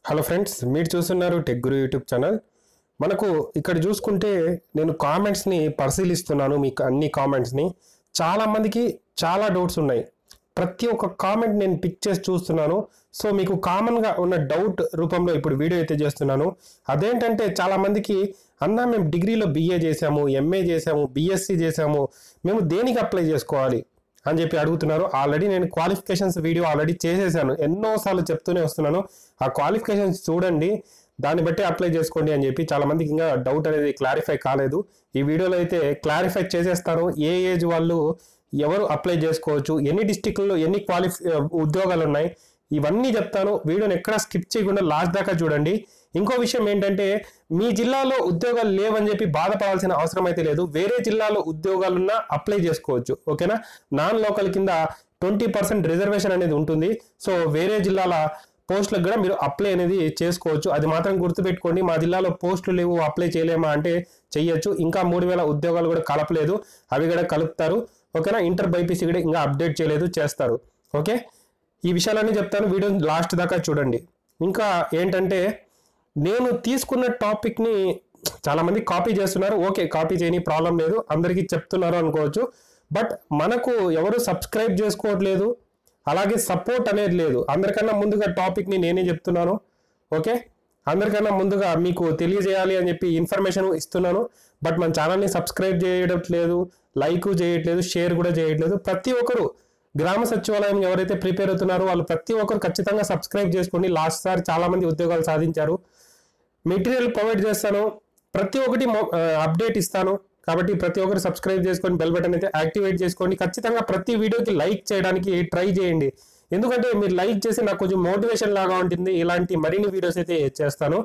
hello friends మీరు చూస్తున్నారు tech గురు YouTube channel మనకు ఇక్కడ చూసుకుంటే నేను కామెంట్స్ని పరిశీలిస్తున్నాను మీకు అన్ని కామెంట్స్ని చాలా మందికి చాలా డౌట్స్ ఉన్నాయి ప్రతి ఒక్క కామెంట్ నేను పిక్ చేసి చూస్తున్నాను సో మీకు కామన్గా ఉన్న డౌట్ రూపంలో ఇప్పుడు వీడియో అయితే చేస్తున్నాను అదేంటంటే చాలా మందికి అన్న మేము డిగ్రీలో బిఏ చేసాము ఎంఏ చేసాము బిఎస్సి చేసాము మేము దేనికి అప్లై చేసుకోవాలి అని చెప్పి అడుగుతున్నారు ఆల్రెడీ నేను క్వాలిఫికేషన్స్ వీడియో ఆల్రెడీ చేసేసాను ఎన్నోసార్లు చెప్తూనే వస్తున్నాను ఆ క్వాలిఫికేషన్స్ చూడండి దాన్ని బట్టి అప్లై చేసుకోండి అని చెప్పి చాలా మందికి ఇంకా డౌట్ అనేది క్లారిఫై కాలేదు ఈ వీడియోలో అయితే క్లారిఫై చేసేస్తాను ఏ ఏజ్ వాళ్ళు ఎవరు అప్లై చేసుకోవచ్చు ఎన్ని డిస్టిక్లలో ఎన్ని క్వాలిఫి ఉద్యోగాలు ఉన్నాయి ఇవన్నీ చెప్తాను వీడియోని ఎక్కడ స్కిప్ చేయకుండా లాస్ట్ దాకా చూడండి ఇంకో విషయం ఏంటంటే మీ జిల్లాలో ఉద్యోగాలు లేవని చెప్పి బాధపడాల్సిన అవసరం అయితే లేదు వేరే జిల్లాలో ఉద్యోగాలున్నా అప్లై చేసుకోవచ్చు ఓకేనా నాన్ లోకల్ కింద ట్వంటీ పర్సెంట్ రిజర్వేషన్ అనేది ఉంటుంది సో వేరే జిల్లాల పోస్టులకు కూడా మీరు అప్లై అనేది చేసుకోవచ్చు అది మాత్రం గుర్తుపెట్టుకోండి మా జిల్లాలో పోస్టులు లేవు అప్లై చేయలేమా అంటే చెయ్యొచ్చు ఇంకా మూడు వేల ఉద్యోగాలు కూడా కలపలేదు అవి కూడా కలుపుతారు ఓకేనా ఇంటర్ బైపీసీ కూడా ఇంకా అప్డేట్ చేయలేదు చేస్తారు ఓకే ఈ విషయాలన్నీ చెప్తాను వీడియో లాస్ట్ దాకా చూడండి ఇంకా ఏంటంటే నేను తీసుకున్న టాపిక్ని చాలా మంది కాపీ చేస్తున్నారు ఓకే కాపీ చేయని ప్రాబ్లం లేదు అందరికీ చెప్తున్నారు అనుకోవచ్చు బట్ మనకు ఎవరు సబ్స్క్రైబ్ చేసుకోవట్లేదు అలాగే సపోర్ట్ అనేది లేదు అందరికన్నా ముందుగా టాపిక్ని నేనే చెప్తున్నాను ఓకే అందరికన్నా ముందుగా మీకు తెలియజేయాలి అని చెప్పి ఇన్ఫర్మేషన్ ఇస్తున్నాను బట్ మన ఛానల్ని సబ్స్క్రైబ్ చేయట్లేదు లైక్ చేయట్లేదు షేర్ కూడా చేయట్లేదు ప్రతి ఒక్కరు గ్రామ సచివాలయం ఎవరైతే ప్రిపేర్ అవుతున్నారో వాళ్ళు ప్రతి ఒక్కరు ఖచ్చితంగా సబ్స్క్రైబ్ చేసుకోండి లాస్ట్ సారి చాలా మంది ఉద్యోగాలు సాధించారు మెటీరియల్ ప్రొవైడ్ చేస్తాను ప్రతి ఒక్కటి అప్డేట్ ఇస్తాను కాబట్టి ప్రతి ఒక్కరు సబ్స్క్రైబ్ చేసుకొని బెల్ బటన్ అయితే యాక్టివేట్ చేసుకోండి ఖచ్చితంగా ప్రతి వీడియోకి లైక్ చేయడానికి ట్రై చేయండి ఎందుకంటే మీరు లైక్ చేసి నాకు కొంచెం మోటివేషన్ లాగా ఉంటుంది ఇలాంటి మరిన్ని వీడియోస్ అయితే చేస్తాను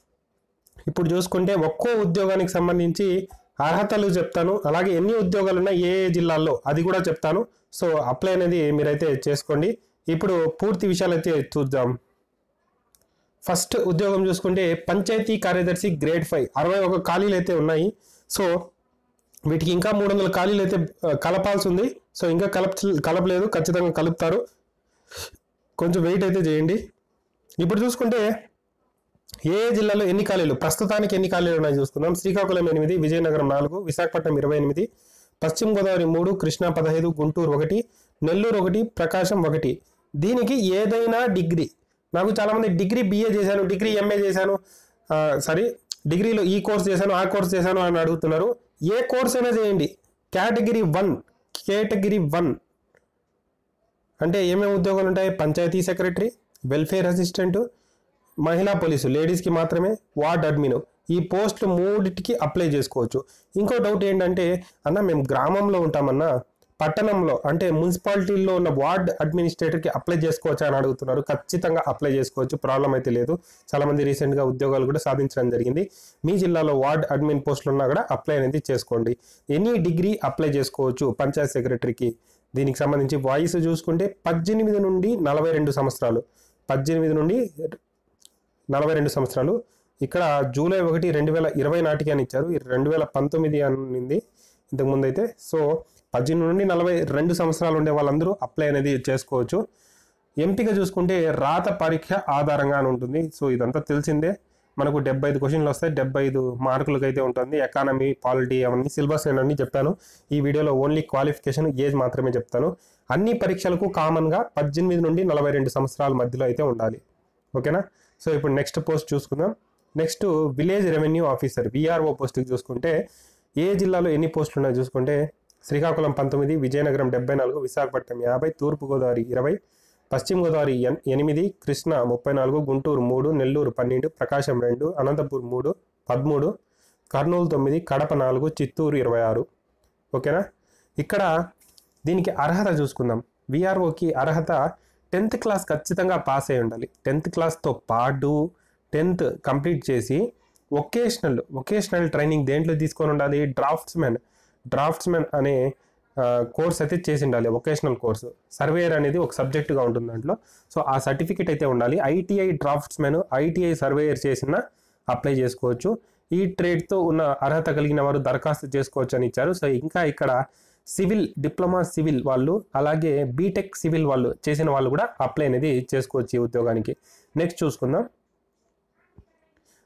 ఇప్పుడు చూసుకుంటే ఒక్కో ఉద్యోగానికి సంబంధించి అర్హతలు చెప్తాను అలాగే ఎన్ని ఉద్యోగాలు ఉన్నాయి ఏ ఏ జిల్లాల్లో అది కూడా చెప్తాను సో అప్లై అనేది మీరైతే చేసుకోండి ఇప్పుడు పూర్తి విషయాలు అయితే చూద్దాం ఫస్ట్ ఉద్యోగం చూసుకుంటే పంచాయతీ కార్యదర్శి గ్రేడ్ ఫైవ్ అరవై ఒక ఖాళీలు అయితే ఉన్నాయి సో వీటికి ఇంకా మూడు వందల ఖాళీలు అయితే ఆ, కలపాల్సి ఉంది సో ఇంకా కలప కలపలేదు ఖచ్చితంగా కలుపుతారు కొంచెం వెయిట్ అయితే చేయండి ఇప్పుడు చూసుకుంటే ఏ ఏ జిల్లాలో ఎన్ని ఖాళీలు ప్రస్తుతానికి ఎన్ని ఖాళీలు ఉన్నాయి చూసుకుందాం శ్రీకాకుళం ఎనిమిది విజయనగరం నాలుగు విశాఖపట్నం ఇరవై ఎనిమిది పశ్చిమ గోదావరి మూడు కృష్ణా పదహైదు గుంటూరు ఒకటి నెల్లూరు ఒకటి ప్రకాశం ఒకటి దీనికి ఏదైనా డిగ్రీ నాకు చాలామంది డిగ్రీ బిఏ చేశాను డిగ్రీ ఎంఏ చేశాను సారీ డిగ్రీలో ఈ కోర్స్ చేశాను ఆ కోర్స్ చేశాను అని అడుగుతున్నారు ఏ కోర్స్ అయినా చేయండి కేటగిరీ వన్ కేటగిరీ వన్ అంటే ఏమేమి ఉద్యోగాలు ఉంటాయి పంచాయతీ సెక్రటరీ వెల్ఫేర్ అసిస్టెంట్ మహిళా పోలీసు లేడీస్కి మాత్రమే వార్డ్ అడ్మిన్ ఈ పోస్టులు మూడిటికి అప్లై చేసుకోవచ్చు ఇంకో డౌట్ ఏంటంటే అన్న మేము గ్రామంలో ఉంటామన్నా పట్టణంలో అంటే మున్సిపాలిటీల్లో ఉన్న వార్డ్ అడ్మినిస్ట్రేటర్కి అప్లై చేసుకోవచ్చా అని అడుగుతున్నారు ఖచ్చితంగా అప్లై చేసుకోవచ్చు ప్రాబ్లం అయితే లేదు చాలామంది రీసెంట్గా ఉద్యోగాలు కూడా సాధించడం జరిగింది మీ జిల్లాలో వార్డ్ అడ్మిన్ పోస్టులు ఉన్నా కూడా అప్లై అనేది చేసుకోండి ఎనీ డిగ్రీ అప్లై చేసుకోవచ్చు పంచాయత్ సెక్రటరీకి దీనికి సంబంధించి వాయిస్ చూసుకుంటే పద్దెనిమిది నుండి నలభై రెండు సంవత్సరాలు పద్దెనిమిది నుండి నలభై రెండు సంవత్సరాలు ఇక్కడ జూలై ఒకటి రెండు వేల ఇరవై నాటికి అని ఇచ్చారు ఈ రెండు వేల పంతొమ్మిది అనింది ఇంతకుముందు అయితే సో పద్దెనిమిది నుండి నలభై రెండు సంవత్సరాలు ఉండే వాళ్ళందరూ అప్లై అనేది చేసుకోవచ్చు ఎంపిక చూసుకుంటే రాత పరీక్ష ఆధారంగా అని ఉంటుంది సో ఇదంతా తెలిసిందే మనకు డెబ్బై ఐదు క్వశ్చన్లు వస్తాయి డెబ్బై ఐదు మార్కులకు అయితే ఉంటుంది ఎకానమీ పాలిటీ అవన్నీ సిలబస్ అన్నీ చెప్తాను ఈ వీడియోలో ఓన్లీ క్వాలిఫికేషన్ ఏజ్ మాత్రమే చెప్తాను అన్ని పరీక్షలకు కామన్గా పద్దెనిమిది నుండి నలభై రెండు సంవత్సరాల మధ్యలో అయితే ఉండాలి ఓకేనా సో ఇప్పుడు నెక్స్ట్ పోస్ట్ చూసుకుందాం next village revenue officer VRO పోస్ట్కి చూసుకుంటే ఏ జిల్లాలో ఎన్ని పోస్టులు ఉన్నాయో చూసుకుంటే శ్రీకాకుళం పంతొమ్మిది విజయనగరం డెబ్బై నాలుగు విశాఖపట్నం యాభై తూర్పుగోదావరి ఇరవై పశ్చిమ గోదావరి ఎన్ ఎనిమిది కృష్ణా ముప్పై నాలుగు గుంటూరు మూడు నెల్లూరు పన్నెండు ప్రకాశం రెండు అనంతపూర్ మూడు పదమూడు కర్నూలు తొమ్మిది కడప నాలుగు చిత్తూరు ఇరవై ఆరు ఓకేనా ఇక్కడ దీనికి అర్హత చూసుకుందాం విఆర్ఓకి అర్హత టెన్త్ క్లాస్ ఖచ్చితంగా పాస్ అయి ఉండాలి టెన్త్ క్లాస్తో పాటు టెన్త్ కంప్లీట్ చేసి ఒకేషనల్ ఒకేషనల్ ట్రైనింగ్ దేంట్లో తీసుకొని ఉండాలి డ్రాఫ్ట్స్మెన్ డ్రాఫ్ట్స్మెన్ అనే కోర్స్ అయితే చేసి ఉండాలి వొకేషనల్ కోర్సు సర్వేయర్ అనేది ఒక సబ్జెక్టుగా ఉంటుంది దాంట్లో సో ఆ సర్టిఫికేట్ అయితే ఉండాలి ఐటీఐ డ్రాఫ్ట్స్మెన్ ఐటీఐ సర్వేయర్ చేసిన అప్లై చేసుకోవచ్చు ఈ ట్రేడ్తో ఉన్న అర్హత కలిగిన వారు దరఖాస్తు చేసుకోవచ్చు అని ఇచ్చారు సో ఇంకా ఇక్కడ సివిల్ డిప్లొమా సివిల్ వాళ్ళు అలాగే బీటెక్ సివిల్ వాళ్ళు చేసిన వాళ్ళు కూడా అప్లై అనేది చేసుకోవచ్చు ఈ ఉద్యోగానికి నెక్స్ట్ చూసుకుందాం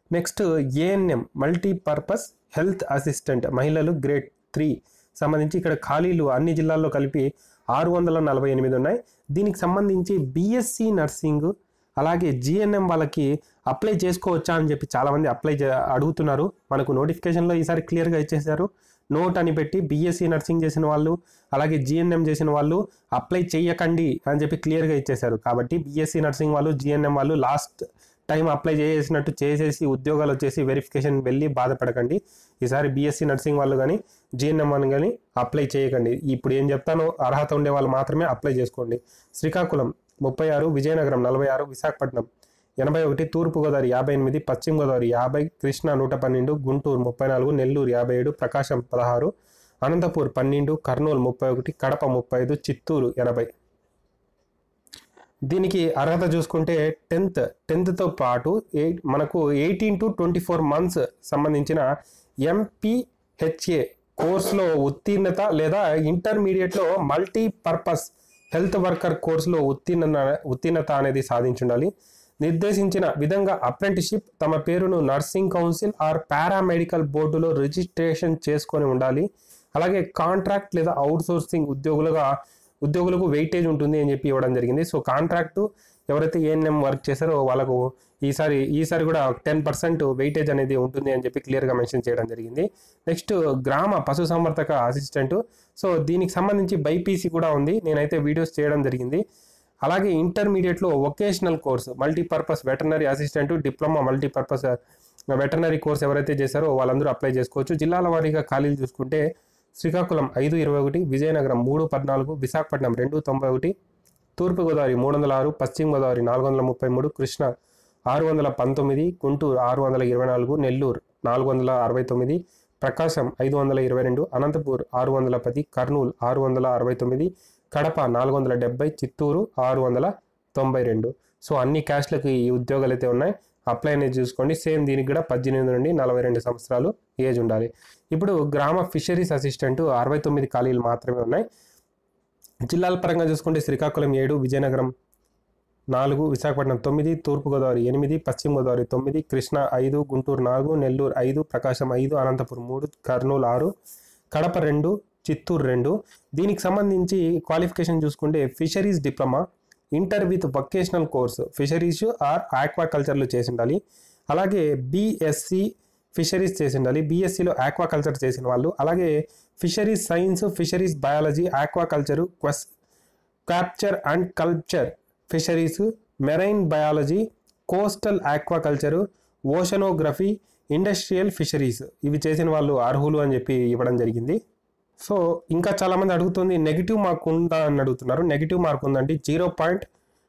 next ANM multipurpose health assistant మహిళలు గ్రేడ్ త్రీ సంబంధించి ఇక్కడ ఖాళీలు అన్ని జిల్లాల్లో కలిపి ఆరు వందల నలభై ఎనిమిది ఉన్నాయి దీనికి సంబంధించి బీఎస్సీ నర్సింగ్ అలాగే జిఎన్ఎం వాళ్ళకి అప్లై చేసుకోవచ్చా అని చెప్పి చాలామంది అప్లై చే అడుగుతున్నారు మనకు నోటిఫికేషన్లో ఈసారి క్లియర్గా ఇచ్చేశారు నోట్ అని పెట్టి బీఎస్సీ నర్సింగ్ చేసిన వాళ్ళు అలాగే జిఎన్ఎం చేసిన వాళ్ళు అప్లై చేయకండి అని చెప్పి క్లియర్గా ఇచ్చేశారు కాబట్టి బీఎస్సీ నర్సింగ్ వాళ్ళు జిఎన్ఎం వాళ్ళు లాస్ట్ టైం అప్లై చేసినట్టు చేసేసి ఉద్యోగాలు వచ్చేసి వెరిఫికేషన్ వెళ్ళి బాధపడకండి ఈసారి బీఎస్సీ నర్సింగ్ వాళ్ళు కానీ జిఎన్ఎం అని కానీ అప్లై చేయకండి ఇప్పుడు ఏం చెప్తానో అర్హత ఉండే వాళ్ళు మాత్రమే అప్లై చేసుకోండి శ్రీకాకుళం ముప్పై ఆరు విజయనగరం నలభై ఆరు విశాఖపట్నం ఎనభై ఒకటి తూర్పుగోదావరి యాభై ఎనిమిది పశ్చిమ గోదావరి యాభై కృష్ణా నూట పన్నెండు గుంటూరు ముప్పై నాలుగు నెల్లూరు యాభై ఏడు ప్రకాశం పదహారు అనంతపూర్ పన్నెండు కర్నూలు ముప్పై ఒకటి కడప ముప్పై ఐదు చిత్తూరు ఎనభై దీనికి అర్హత చూసుకుంటే టెన్త్ టెన్త్తో పాటు ఎయిట్ మనకు eighteen to twenty four months సంబంధించిన ఎంపీహెచ్ఏ కోర్సులో ఉత్తీర్ణత లేదా ఇంటర్మీడియట్లో మల్టీపర్పస్ హెల్త్ వర్కర్ కోర్సులో ఉత్తీర్ణ ఉత్తీర్ణత అనేది సాధించుండాలి నిర్దేశించిన విధంగా అప్రెంటిషిప్ తమ పేరును నర్సింగ్ కౌన్సిల్ ఆర్ పారామెడికల్ బోర్డులో రిజిస్ట్రేషన్ చేసుకొని ఉండాలి అలాగే కాంట్రాక్ట్ లేదా అవుట్సోర్సింగ్ ఉద్యోగులుగా ఉద్యోగులకు వెయిటేజ్ ఉంటుంది అని చెప్పి ఇవ్వడం జరిగింది సో కాంట్రాక్టు ఎవరైతే ఏఎన్ఎం వర్క్ చేశారో వాళ్ళకు ఈసారి ఈసారి కూడా టెన్ పర్సెంట్ వెయిటేజ్ అనేది ఉంటుంది అని చెప్పి క్లియర్గా మెన్షన్ చేయడం జరిగింది నెక్స్ట్ గ్రామ పశు సంవర్ధక అసిస్టెంట్ సో దీనికి సంబంధించి బైపీసీ కూడా ఉంది నేనైతే వీడియోస్ చేయడం జరిగింది అలాగే ఇంటర్మీడియట్లో vocational course multipurpose veterinary assistant diploma multipurpose veterinary course ఎవరైతే చేశారో వాళ్ళందరూ అప్లై చేసుకోవచ్చు జిల్లాల వారీగా ఖాళీలు చూసుకుంటే శ్రీకాకుళం ఐదు ఇరవై ఒకటి విజయనగరం మూడు పద్నాలుగు విశాఖపట్నం రెండు తొంభై ఒకటి తూర్పుగోదావరి మూడు వందల ఆరు పశ్చిమ గోదావరి నాలుగు వందల ముప్పై మూడు కృష్ణ ఆరు వందల పంతొమ్మిది గుంటూరు ఆరు వందల ఇరవై నాలుగు నెల్లూరు నాలుగు వందల అరవై తొమ్మిది ప్రకాశం ఐదు వందల ఇరవై రెండు అనంతపూర్ ఆరు వందల పది కర్నూలు ఆరు వందల అరవై తొమ్మిది కడప నాలుగు వందల డెబ్బై చిత్తూరు ఆరు వందల తొంభై రెండు సో అన్ని క్యాస్ట్లకు ఈ ఉద్యోగాలు అయితే ఉన్నాయి అప్లై అనేది చూసుకోండి సేమ్ దీనికి కూడా పద్దెనిమిది నుండి నలభై రెండు సంవత్సరాలు ఏజ్ ఉండాలి ఇప్పుడు గ్రామ ఫిషరీస్ అసిస్టెంట్ అరవై తొమ్మిది ఖాళీలు మాత్రమే ఉన్నాయి జిల్లాల పరంగా చూసుకుంటే శ్రీకాకుళం ఏడు విజయనగరం నాలుగు విశాఖపట్నం తొమ్మిది తూర్పుగోదావరి ఎనిమిది పశ్చిమ గోదావరి తొమ్మిది కృష్ణా ఐదు గుంటూరు నాలుగు నెల్లూరు ఐదు ప్రకాశం ఐదు అనంతపురం మూడు కర్నూలు ఆరు కడప రెండు చిత్తూరు రెండు దీనికి సంబంధించి క్వాలిఫికేషన్ చూసుకుంటే fisheries diploma inter with vocational course fisheries or ఆక్వాకల్చర్లో చేసి ఉండాలి అలాగే బీఎస్సీ ఫిషరీస్ చేసి ఉండాలి బీఎస్సీలో ఆక్వాకల్చర్ చేసిన వాళ్ళు అలాగే fisheries science fisheries biology aquaculture క్వస్ capture and culture fisheries marine biology coastal aquaculture oceanography industrial fisheries ఇవి చేసిన వాళ్ళు అర్హులు అని చెప్పి ఇవ్వడం జరిగింది సో ఇంకా చాలామంది అడుగుతుంది నెగిటివ్ మార్క్ ఉందా అని అడుగుతున్నారు నెగిటివ్ మార్క్ ఉందండి జీరో పాయింట్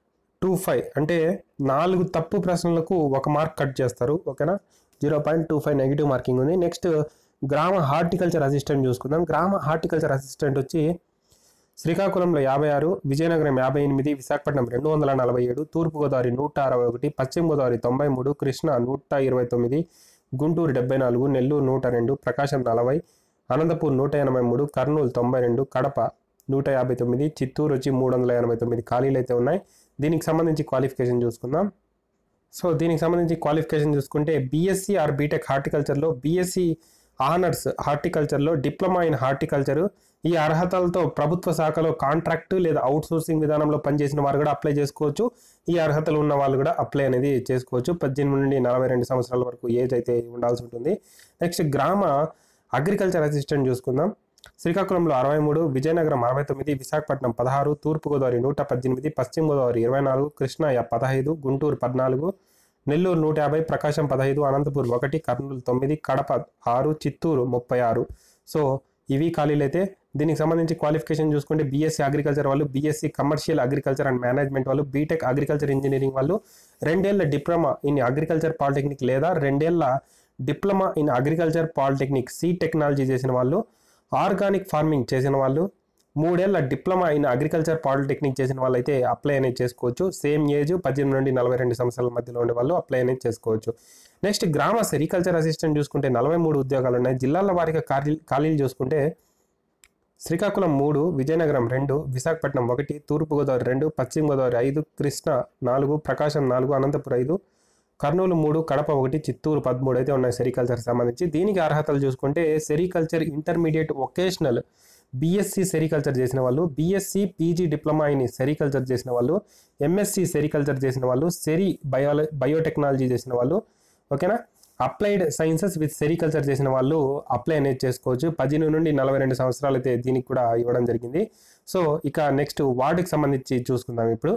టూ ఫైవ్ అంటే నాలుగు తప్పు ప్రశ్నలకు ఒక మార్క్ కట్ చేస్తారు ఓకేనా zero point two five negative marking ఉంది నెక్స్ట్ గ్రామ హార్టికల్చర్ అసిస్టెంట్ చూసుకుందాం గ్రామ హార్టికల్చర్ అసిస్టెంట్ వచ్చి శ్రీకాకుళంలో యాభై ఆరు విజయనగరం యాభై ఎనిమిది విశాఖపట్నం రెండు వందల నలభై ఏడు తూర్పుగోదావరి నూట అరవై ఒకటి పశ్చిమ గోదావరి తొంభై మూడు కృష్ణా నూట ఇరవై తొమ్మిది గుంటూరు డెబ్బై నాలుగు నెల్లూరు నూట రెండు ప్రకాశం నలభై అనంతపూర్ నూట ఎనభై మూడు కర్నూలు తొంభై రెండు కడప నూట యాభై తొమ్మిది చిత్తూరు వచ్చి మూడు వందల ఎనభై తొమ్మిది ఖాళీలు అయితే ఉన్నాయి దీనికి సంబంధించి క్వాలిఫికేషన్ చూసుకుందాం సో దీనికి సంబంధించి క్వాలిఫికేషన్ చూసుకుంటే బీఎస్సీ ఆర్ బీటెక్ హార్టికల్చర్లో బీఎస్సీ ఆనర్స్ హార్టికల్చర్లో డిప్లొమా ఇన్ హార్టికల్చర్ ఈ అర్హతలతో ప్రభుత్వ శాఖలో కాంట్రాక్ట్ లేదా అవుట్సోర్సింగ్ విధానంలో పనిచేసిన వారు కూడా అప్లై చేసుకోవచ్చు ఈ అర్హతలు ఉన్న వాళ్ళు కూడా అప్లై అనేది చేసుకోవచ్చు పద్దెనిమిది నుండి నలభై రెండు సంవత్సరాల వరకు ఏజ్ అయితే ఉండాల్సి ఉంటుంది నెక్స్ట్ గ్రామ అగ్రికల్చర్ అసిస్టెంట్ చూసుకుందాం శ్రీకాకుళంలో అరవై మూడు విజయనగరం అరవై తొమ్మిది విశాఖపట్నం పదహారు తూర్పుగోదావరి నూట పద్దెనిమిది పశ్చిమ గోదావరి ఇరవై నాలుగు కృష్ణా యా- పదహైదు గుంటూరు పద్నాలుగు నెల్లూరు నూట యాభై ప్రకాశం పదహైదు అనంతపూర్ ఒకటి కర్నూలు తొమ్మిది కడప ఆరు చిత్తూరు ముప్పై ఆరు సో ఇవి ఖాళీలు అయితే దీనికి సంబంధించి క్వాలిఫికేషన్ చూసుకుంటే బీఎస్సీ అగ్రికల్చర్ వాళ్ళు BSc commercial agriculture and management వాళ్ళు బీటెక్ అగ్రికల్చర్ ఇంజనీరింగ్ వాళ్ళు రెండేళ్ల డిప్లొమా ఇన్ అగ్రికల్చర్ పాలిటెక్నిక్ లేదా రెండేళ్ల diploma in agriculture polytechnic seed technology చేసిన వాళ్ళు ఆర్గానిక్ ఫార్మింగ్ చేసిన వాళ్ళు మూడేళ్ల డిప్లొమా ఇన్ అగ్రికల్చర్ పాలిటెక్నిక్ చేసిన వాళ్ళు అయితే అప్లై అనేది చేసుకోవచ్చు సేమ్ ఏజ్ పద్దెనిమిది నుండి నలభై రెండు సంవత్సరాల మధ్యలో ఉండే వాళ్ళు అప్లై అనేది చేసుకోవచ్చు నెక్స్ట్ గ్రామ సెరికల్చర్ అసిస్టెంట్ చూసుకుంటే నలభై మూడు ఉద్యోగాలు ఉన్నాయి జిల్లాల వారీగా ఖాళీ ఖాళీలు చూసుకుంటే శ్రీకాకుళం మూడు విజయనగరం రెండు విశాఖపట్నం ఒకటి తూర్పుగోదావరి రెండు పశ్చిమ గోదావరి ఐదు కృష్ణా నాలుగు ప్రకాశం నాలుగు అనంతపురం ఐదు కర్నూలు మూడు కడప ఒకటి చిత్తూరు పదమూడు అయితే ఉన్నాయి సెరికల్చర్ సంబంధించి దీనికి అర్హతలు చూసుకుంటే sericulture intermediate vocational BSc sericulture చేసిన వాళ్ళు BSc PG diploma in sericulture చేసిన వాళ్ళు ఎంఎస్సి సెరికల్చర్ చేసిన వాళ్ళు సెరి బయోల బయోటెక్నాలజీ చేసిన వాళ్ళు ఓకేనా అప్లైడ్ సైన్సెస్ విత్ సెరికల్చర్ చేసిన వాళ్ళు అప్లై అనేది చేసుకోవచ్చు పదిహేను నుండి నలభై రెండు సంవత్సరాలు అయితే దీనికి కూడా ఇవ్వడం జరిగింది సో ఇక నెక్స్ట్ వార్డుకి సంబంధించి చూసుకుందాం ఇప్పుడు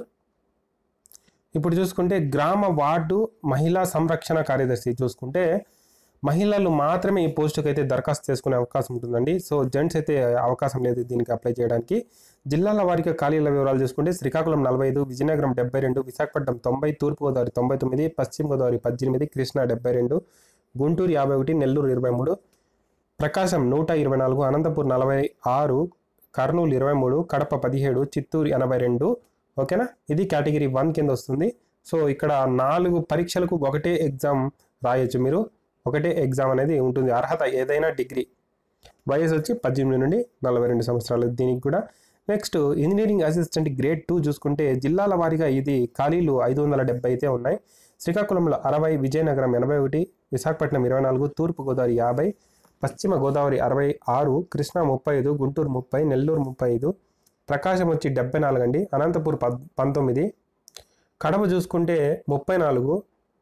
ఇప్పుడు చూసుకుంటే గ్రామ వార్డు మహిళా సంరక్షణ కార్యదర్శి చూసుకుంటే మహిళలు మాత్రమే ఈ పోస్టుకి అయితే దరఖాస్తు చేసుకునే అవకాశం ఉంటుందండి సో జెంట్స్ అయితే అవకాశం లేదు దీనికి అప్లై చేయడానికి జిల్లాల వారికి ఖాళీల వివరాలు చూసుకుంటే శ్రీకాకుళం నలభై ఐదు విజయనగరం డెబ్బై రెండు విశాఖపట్నం తొంభై తూర్పుగోదావరి తొంభై తొమ్మిది పశ్చిమ గోదావరి పద్దెనిమిది కృష్ణా డెబ్బై రెండు గుంటూరు యాభై ఒకటి నెల్లూరు ఇరవై మూడు ప్రకాశం నూట ఇరవై నాలుగు అనంతపూర్ నలభై ఆరు కర్నూలు ఇరవై మూడు కడప పదిహేడు చిత్తూరు ఎనభై రెండు ఓకేనా ఇది కేటగిరీ వన్ కింద వస్తుంది సో ఇక్కడ నాలుగు పరీక్షలకు ఒకటే ఎగ్జామ్ రాయొచ్చు మీరు ఒకటే ఎగ్జామ్ అనేది ఉంటుంది అర్హత ఏదైనా డిగ్రీ వయసు వచ్చి పద్దెనిమిది నుండి నలభై రెండు సంవత్సరాలు దీనికి కూడా next engineering assistant grade two చూసుకుంటే జిల్లాల వారీగా ఇది ఖాళీలు ఐదు వందల డెబ్బై అయితే ఉన్నాయి శ్రీకాకుళంలో అరవై విజయనగరం ఎనభై ఒకటి విశాఖపట్నం ఇరవై నాలుగు తూర్పు గోదావరి యాభై పశ్చిమ గోదావరి అరవై ఆరు కృష్ణా ముప్పై ఐదు గుంటూరు ముప్పై నెల్లూరు ముప్పై ఐదు ప్రకాశం వచ్చి డెబ్బై నాలుగు అండి అనంతపూర్ పద్ పంతొమ్మిది కడప చూసుకుంటే ముప్పై నాలుగు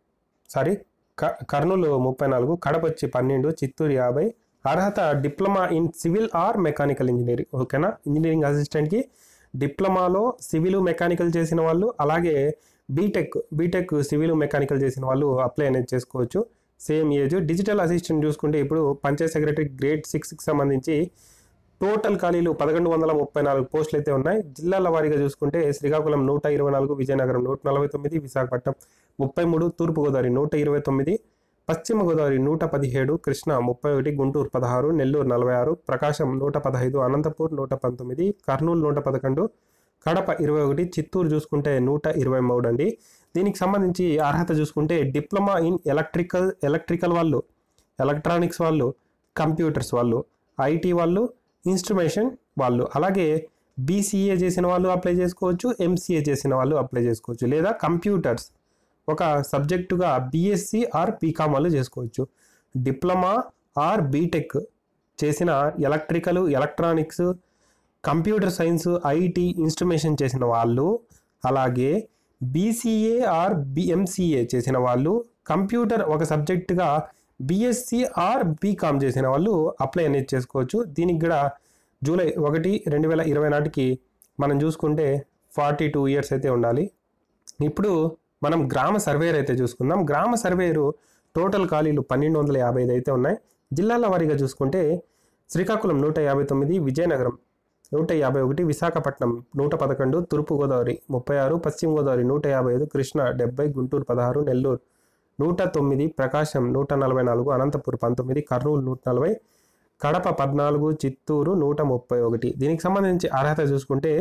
సారీ క కర్నూలు ముప్పై నాలుగు కడప వచ్చి పన్నెండు చిత్తూరు యాభై అర్హత diploma in civil or mechanical engineering ఓకేనా ఇంజనీరింగ్ అసిస్టెంట్కి డిప్లొమాలో సివిల్ మెకానికల్ చేసిన వాళ్ళు అలాగే బీటెక్ బీటెక్ సివిల్ మెకానికల్ చేసిన వాళ్ళు అప్లై అనేది చేసుకోవచ్చు సేమ్ ఏజ్ డిజిటల్ అసిస్టెంట్ చూసుకుంటే ఇప్పుడు పంచాయత్ సెక్రటరీ గ్రేడ్ సిక్స్కి సంబంధించి టోటల్ ఖాళీలు పదకొండు వందల ముప్పై నాలుగు పోస్టులు అయితే ఉన్నాయి జిల్లాల వారీగా చూసుకుంటే శ్రీకాకుళం నూట ఇరవై నాలుగు విజయనగరం నూట నలభై తొమ్మిది విశాఖపట్నం ముప్పై మూడు తూర్పుగోదావరి నూట ఇరవై తొమ్మిది పశ్చిమ గోదావరి నూట పదిహేడు కృష్ణా ముప్పై ఒకటి గుంటూరు పదహారు నెల్లూరు నలభై ఆరు ప్రకాశం నూట పదహైదు అనంతపూర్ నూట పంతొమ్మిది కర్నూలు నూట పదకొండు కడప ఇరవై ఒకటి చిత్తూరు చూసుకుంటే నూట ఇరవై మూడు అండి దీనికి సంబంధించి అర్హత చూసుకుంటే డిప్లొమా ఇన్ ఎలక్ట్రికల్ ఎలక్ట్రికల్ వాళ్ళు ఎలక్ట్రానిక్స్ వాళ్ళు కంప్యూటర్స్ వాళ్ళు ఐటీ వాళ్ళు ఇన్స్ట్రుమేషన్ వాళ్ళు అలాగే బీసీఏ చేసిన వాళ్ళు అప్లై చేసుకోవచ్చు ఎంసీఏ చేసిన వాళ్ళు అప్లై చేసుకోవచ్చు లేదా కంప్యూటర్స్ ఒక సబ్జెక్టుగా బీఎస్సీ ఆర్ బీకామ్ వాళ్ళు చేసుకోవచ్చు డిప్లొమా ఆర్ బీటెక్ చేసిన electrical electronics computer science IT instrumentation చేసిన వాళ్ళు అలాగే బీసీఏ ఆర్ బిఎంసీఏ చేసిన వాళ్ళు కంప్యూటర్ ఒక సబ్జెక్టుగా బీఎస్సీ ఆర్ బీకామ్ చేసిన వాళ్ళు అప్లై అనేది చేసుకోవచ్చు దీనికి కూడా జూలై ఒకటి రెండు వేల ఇరవై నాటికి మనం చూసుకుంటే ఫార్టీ టూ ఇయర్స్ అయితే ఉండాలి ఇప్పుడు మనం గ్రామ సర్వేయర్ అయితే చూసుకుందాం గ్రామ సర్వేయరు టోటల్ ఖాళీలు పన్నెండు వందల యాభై ఐదు అయితే ఉన్నాయి జిల్లాల వారీగా చూసుకుంటే శ్రీకాకుళం నూట యాభై తొమ్మిది విజయనగరం నూట యాభై ఒకటి విశాఖపట్నం నూట పదకొండు తూర్పుగోదావరి ముప్పై ఆరు పశ్చిమ గోదావరి నూట యాభై ఐదు కృష్ణా డెబ్బై గుంటూరు పదహారు నెల్లూరు నూట తొమ్మిది ప్రకాశం నూట నలభై నాలుగు అనంతపూర్ పంతొమ్మిది కర్నూలు నూట నలభై కడప పద్నాలుగు చిత్తూరు నూట ముప్పై ఒకటి దీనికి సంబంధించి అర్హత చూసుకుంటే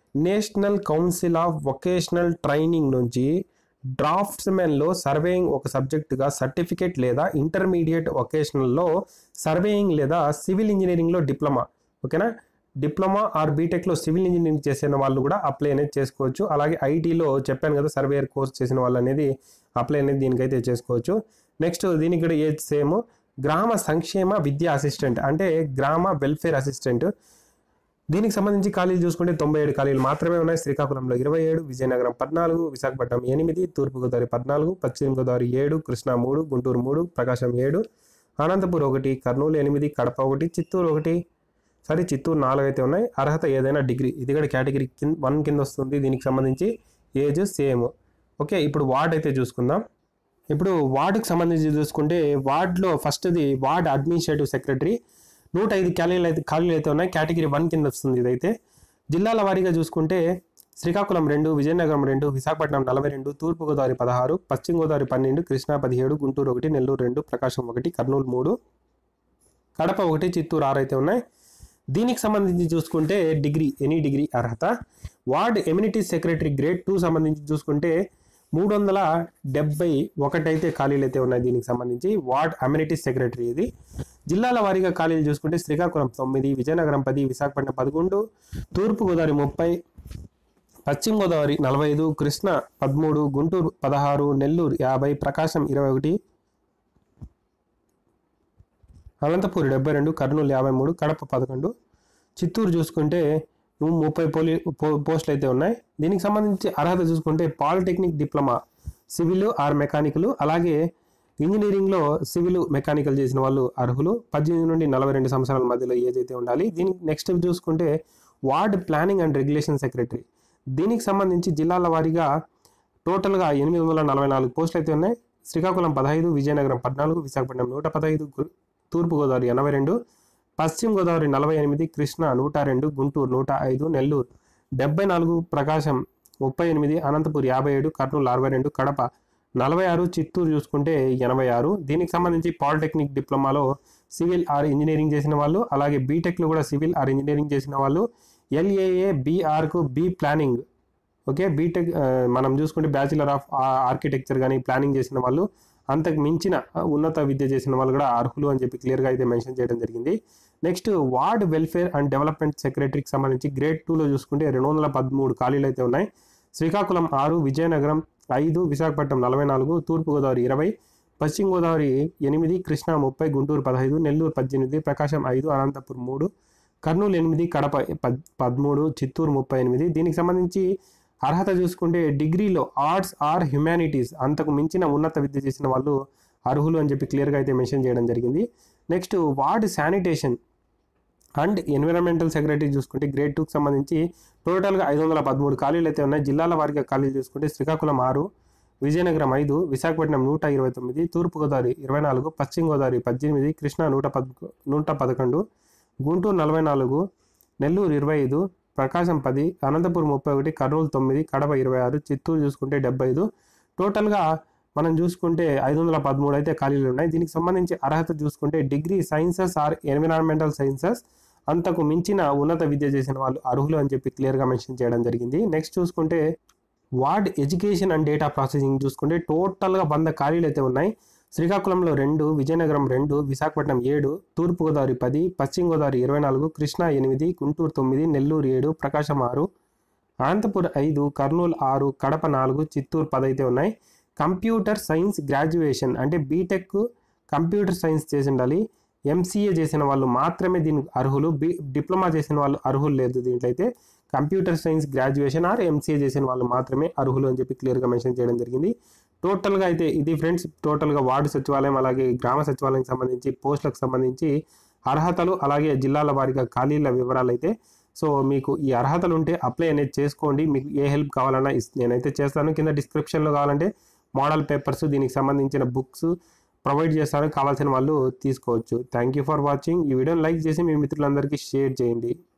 national council of vocational training నుంచి డ్రాఫ్ట్స్మెన్లో సర్వేయింగ్ ఒక సబ్జెక్టుగా సర్టిఫికేట్ లేదా ఇంటర్మీడియట్ వొకేషనల్లో సర్వేయింగ్ లేదా సివిల్ ఇంజనీరింగ్లో డిప్లొమా ఓకేనా డిప్లొమా ఆర్ బీటెక్లో సివిల్ ఇంజనీరింగ్ చేసిన వాళ్ళు కూడా అప్లై అనేది చేసుకోవచ్చు అలాగే ఐటీలో చెప్పాను కదా సర్వేయర్ కోర్స్ చేసిన వాళ్ళు అనేది అప్లై అనేది దీనికైతే చేసుకోవచ్చు నెక్స్ట్ దీనికి కూడా ఏజ్ సేమ్ గ్రామ సంక్షేమ విద్యా అసిస్టెంట్ అంటే గ్రామ వెల్ఫేర్ అసిస్టెంట్ దీనికి సంబంధించి ఖాళీలు చూసుకుంటే తొంభై ఏడు ఖాళీలు మాత్రమే ఉన్నాయి శ్రీకాకుళంలో ఇరవై ఏడు విజయనగరం పద్నాలుగు విశాఖపట్నం ఎనిమిది తూర్పుగోదావరి పద్నాలుగు పశ్చిమ గోదావరి ఏడు కృష్ణా మూడు గుంటూరు మూడు ప్రకాశం ఏడు అనంతపూర్ ఒకటి కర్నూలు ఎనిమిది కడప ఒకటి చిత్తూరు ఒకటి సరే చిత్తూరు నాలుగు అయితే ఉన్నాయి అర్హత ఏదైనా డిగ్రీ ఇది కూడా కేటగిరీ కింద వన్ కింద వస్తుంది దీనికి సంబంధించి ఏజ్ సేమ్ ఓకే ఇప్పుడు వార్డ్ అయితే చూసుకుందాం ఇప్పుడు వార్డుకి సంబంధించి చూసుకుంటే వార్డులో ఫస్ట్ది వార్డ్ అడ్మినిస్ట్రేటివ్ సెక్రటరీ నూట ఐదు ఖాళీలు అయితే ఖాళీలు అయితే ఉన్నాయి కేటగిరీ వన్ కింద వస్తుంది ఇదైతే జిల్లాల వారీగా చూసుకుంటే శ్రీకాకుళం రెండు విజయనగరం రెండు విశాఖపట్నం నలభై రెండు తూర్పుగోదావరి పదహారు పశ్చిమ గోదావరి పన్నెండు కృష్ణా పదిహేడు గుంటూరు ఒకటి నెల్లూరు రెండు ప్రకాశం ఒకటి కర్నూలు మూడు కడప ఒకటి చిత్తూరు ఆరు అయితే ఉన్నాయి దీనికి సంబంధించి చూసుకుంటే డిగ్రీ ఎనీ డిగ్రీ అర్హత ward amenity secretary grade two సంబంధించి చూసుకుంటే మూడు వందల డెబ్బై ఒకటైతే ఖాళీలు అయితే ఉన్నాయి దీనికి సంబంధించి వార్డ్ అమ్యూనిటీ సెక్రటరీ ఇది జిల్లాల వారీగా ఖాళీలు చూసుకుంటే శ్రీకాకుళం తొమ్మిది విజయనగరం పది విశాఖపట్నం పదకొండు తూర్పుగోదావరి ముప్పై పశ్చిమ గోదావరి నలభై ఐదు కృష్ణ పదమూడు గుంటూరు పదహారు నెల్లూరు యాభై ప్రకాశం ఇరవై ఒకటి అనంతపూర్ డెబ్బై రెండు కర్నూలు యాభై మూడు కడప పదకొండు చిత్తూరు చూసుకుంటే నువ్వు ముప్పై పోలి పో- పోస్టులు అయితే ఉన్నాయి దీనికి సంబంధించి అర్హత చూసుకుంటే polytechnic diploma civil or mechanical అలాగే ఇంజనీరింగ్లో సివిల్ మెకానికల్ చేసిన వాళ్ళు అర్హులు పద్దెనిమిది నుండి నలభై రెండు సంవత్సరాల మధ్యలో ఏజ్ అయితే ఉండాలి దీనికి నెక్స్ట్ చూసుకుంటే ward planning and regulation secretary దీనికి సంబంధించి జిల్లాల వారీగా టోటల్గా ఎనిమిది వందల నలభై నాలుగు పోస్టులు అయితే ఉన్నాయి శ్రీకాకుళం పదహైదు విజయనగరం పద్నాలుగు విశాఖపట్నం నూట పదహైదు గు- తూర్పుగోదావరి ఎనభై రెండు పశ్చిమ గోదావరి నలభై ఎనిమిది కృష్ణా నూట రెండు గుంటూరు నూట ఐదు నెల్లూరు డెబ్బై నాలుగు ప్రకాశం ముప్పై ఎనిమిది అనంతపూర్ యాభై ఏడు కర్నూలు అరవై రెండు కడప నలభై ఆరు చిత్తూరు చూసుకుంటే ఎనభై ఆరు దీనికి సంబంధించి పాలిటెక్నిక్ డిప్లొమాలో సివిల్ ఆర్ ఇంజనీరింగ్ చేసిన వాళ్ళు అలాగే బీటెక్లో కూడా సివిల్ ఆర్ ఇంజనీరింగ్ చేసిన వాళ్ళు ఎల్ఏఏ BArch B planning okay BTech ఆ, మనం చూసుకుంటే బ్యాచిలర్ ఆఫ్ ఆర్కిటెక్చర్ కానీ ప్లానింగ్ చేసిన వాళ్ళు అంతకు మించిన ఆ, ఉన్నత విద్య చేసిన వాళ్ళు కూడా అర్హులు అని చెప్పి క్లియర్గా అయితే మెన్షన్ చేయడం జరిగింది next ward welfare and development సెక్రటరీకి సంబంధించి గ్రేడ్ టూలో చూసుకుంటే రెండు వందల పదమూడు ఖాళీలు అయితే ఉన్నాయి శ్రీకాకుళం ఆరు విజయనగరం ఐదు విశాఖపట్నం నలభై నాలుగు తూర్పుగోదావరి ఇరవై పశ్చిమ గోదావరి ఎనిమిది కృష్ణా ముప్పై గుంటూరు పదహైదు నెల్లూరు పద్దెనిమిది ప్రకాశం ఐదు అనంతపురం మూడు కర్నూలు ఎనిమిది కడప పద్ పదమూడు చిత్తూరు ముప్పై ఎనిమిది దీనికి సంబంధించి అర్హత చూసుకుంటే డిగ్రీలో ఆర్ట్స్ ఆర్ హ్యుమానిటీస్ అంతకు మించిన ఉన్నత విద్య చేసిన వాళ్ళు అర్హులు అని చెప్పి క్లియర్గా అయితే మెన్షన్ చేయడం జరిగింది next ward sanitation and environmental secretary చూసుకుంటే గ్రేడ్ టూకి సంబంధించి టోటల్గా ఐదు వందల పదమూడు ఖాళీలు అయితే ఉన్నాయి జిల్లాల వారిగా ఖాళీలు చూసుకుంటే శ్రీకాకుళం ఆరు విజయనగరం ఐదు విశాఖపట్నం నూట ఇరవై తొమ్మిది తూర్పుగోదావరి ఇరవై నాలుగు పశ్చిమ గోదావరి పద్దెనిమిది కృష్ణా నూట పద్ నూట పదకొండు గుంటూరు నలభై నాలుగు నెల్లూరు ఇరవై ఐదు ప్రకాశం పది అనంతపురం ముప్పై ఒకటి కర్నూలు తొమ్మిది కడప ఇరవై ఆరు చిత్తూరు చూసుకుంటే డెబ్బై ఐదు టోటల్గా మనం చూసుకుంటే ఐదు వందల పదమూడు అయితే ఖాళీలు ఉన్నాయి దీనికి సంబంధించి అర్హత చూసుకుంటే degree sciences or environmental sciences అంతకు మించిన ఉన్నత విద్య చేసిన వాళ్ళు అర్హులు అని చెప్పి క్లియర్గా మెన్షన్ చేయడం జరిగింది నెక్స్ట్ చూసుకుంటే ward education and data processing చూసుకుంటే టోటల్గా వంద ఖాళీలు అయితే ఉన్నాయి శ్రీకాకుళంలో రెండు విజయనగరం రెండు విశాఖపట్నం ఏడు తూర్పుగోదావరి పది పశ్చిమ గోదావరి ఇరవై నాలుగు కృష్ణా ఎనిమిది గుంటూరు తొమ్మిది నెల్లూరు ఏడు ప్రకాశం ఆరు అనంతపూర్ ఐదు కర్నూలు ఆరు కడప నాలుగు చిత్తూరు పది అయితే ఉన్నాయి కంప్యూటర్ సైన్స్ గ్రాడ్యుయేషన్ అంటే బీటెక్ కంప్యూటర్ సైన్స్ చేసి ఉండాలి ఎంసీఏ చేసిన వాళ్ళు మాత్రమే దీనికి అర్హులు బి డిప్లొమా చేసిన వాళ్ళు అర్హులు లేదు దీంట్లో అయితే computer science graduation or MCA చేసిన వాళ్ళు మాత్రమే అర్హులు అని చెప్పి క్లియర్గా మెన్షన్ చేయడం జరిగింది టోటల్గా అయితే ఇది ఫ్రెండ్స్ టోటల్గా వార్డు సచివాలయం అలాగే గ్రామ సచివాలయం సంబంధించి పోస్టులకు సంబంధించి అర్హతలు అలాగే జిల్లాల వారీగా ఖాళీల వివరాలు అయితే సో మీకు ఈ అర్హతలు ఉంటే అప్లై అనేది చేసుకోండి మీకు ఏ హెల్ప్ కావాలన్నా ఇస్- నేనైతే చేస్తాను కింద డిస్క్రిప్షన్లో కావాలంటే మోడల్ పేపర్స్ దీనికి సంబంధించిన బుక్స్ ప్రొవైడ్ చేస్తాను కావాల్సిన వాళ్ళు తీసుకోవచ్చు థ్యాంక్ యూ ఫర్ వాచింగ్ ఈ వీడియోని లైక్ చేసి మీ మిత్రులందరికీ షేర్ చేయండి